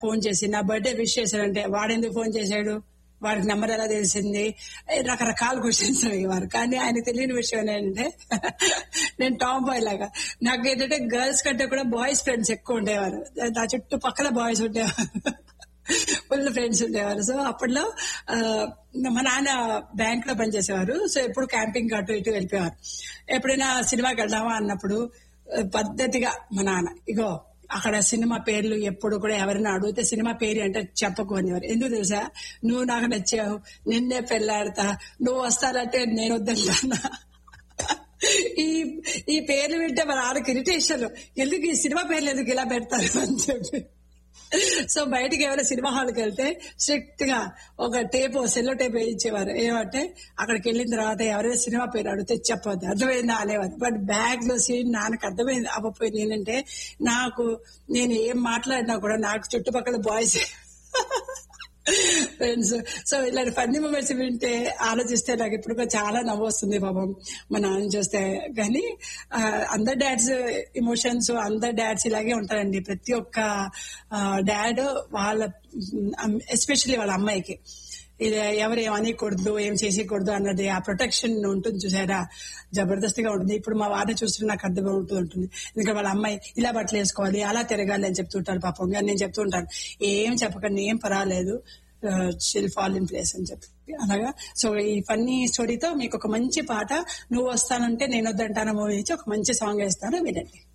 phone చేసి నా birthday wish చేశాడంటే వాడెందుకు ఫోన్ చేశాడు వాడికి నెంబర్ ఎలా తెలిసింది ఏ, రకరకాల క్వశ్చన్స్ అడిగేవారు కానీ ఆయన తెలియని విషయం ఏంటంటే నేను టామ్ బాయ్ లాగా నాకు ఏంటంటే గర్ల్స్ కంటే కూడా బాయ్స్ ఫ్రెండ్స్ ఎక్కువ ఉండేవారు నా చుట్టుపక్కల బాయ్స్ ఉండేవారు ఫుల్ ఫ్రెండ్స్ ఉండేవారు సో అప్పట్లో ఆ, మా నాన్న బ్యాంక్ లో పనిచేసేవారు సో ఎప్పుడు క్యాంపింగ్ అటు ఇటు వెళ్ళిపోయేవారు ఎప్పుడైనా సినిమాకి వెళ్దామా అన్నప్పుడు ఆ, పద్ధతిగా మా నాన్న ఇగో అక్కడ సినిమా పేర్లు ఎప్పుడు కూడా ఎవరైనా అడిగితే సినిమా పేరు అంటే చెప్పకు అనేవారు ఎందుకు తెలుసా నువ్వు నాకు నచ్చావు నిన్నే పెళ్ళాడతా నువ్వు వస్తానంటే నేను వద్దంటానా ఈ ఈ పేర్లు వింటే మన ఆడకి ఇరిటేషన్ ఎందుకు ఈ సినిమా పేర్లు ఎందుకు ఇలా పెడతారు అని చెప్పి సో బయటికి ఎవరైనా సినిమా హాల్కి వెళ్తే స్ట్రిక్ట్ గా ఒక టేప్ సెల్లో టేప్ వేయించేవారు ఏమంటే అక్కడికి వెళ్ళిన తర్వాత ఎవరైనా సినిమా పేరు అడిగితే చెప్పొద్దు అర్థమైందా అనేవారు బట్ బ్యాగ్ లో సీన్ నాన్నకు అర్థమైంది అవ్వపోయింది ఏంటంటే నాకు నేను ఏం మాట్లాడినా కూడా నాకు చుట్టుపక్కల బాయ్స్ ఫ్రెండ్స్ సో ఇలాంటి ఫన్నీ మూమెంట్స్ వింటే ఆలోచిస్తే నాకు ఇప్పుడు కూడా చాలా నవ్వు వస్తుంది పాపం మా నాన్న చూస్తే కానీ ఆ, అందరి డాడ్స్ ఇమోషన్స్ అందరి డాడ్స్ ఇలాగే ఉంటారండి ప్రతి ఒక్క డాడ్ వాళ్ళ ఎస్పెషల్లీ వాళ్ళ అమ్మాయికి ఇది ఎవరు ఏం అనకూడదు ఏం చేసేయకూడదు అన్నది ఆ ప్రొటెక్షన్ ఉంటుంది చూసారా జబర్దస్తిగా ఉంటుంది ఇప్పుడు మా వారిని చూస్తుంటే నాకు అర్థమవుతూ ఉంటుంది ఎందుకంటే వాళ్ళ అమ్మాయి ఇలా బట్టలు వేసుకోవాలి అలా తిరగాలి అని చెప్తుంటారు పాపం కానీ నేను చెప్తూ ఉంటాను ఏం చెప్పకండి ఏం పర్వాలేదు షిల్ ఫాల్ ఇన్ ప్లేస్ అని చెప్పి అలాగా సో ఈ ఫన్నీ స్టోరీతో మీకు ఒక మంచి పాట నువ్వు వస్తానంటే నేను వద్దంటాను మూవీ నుంచి ఒక మంచి సాంగ్ వేస్తాను వినండి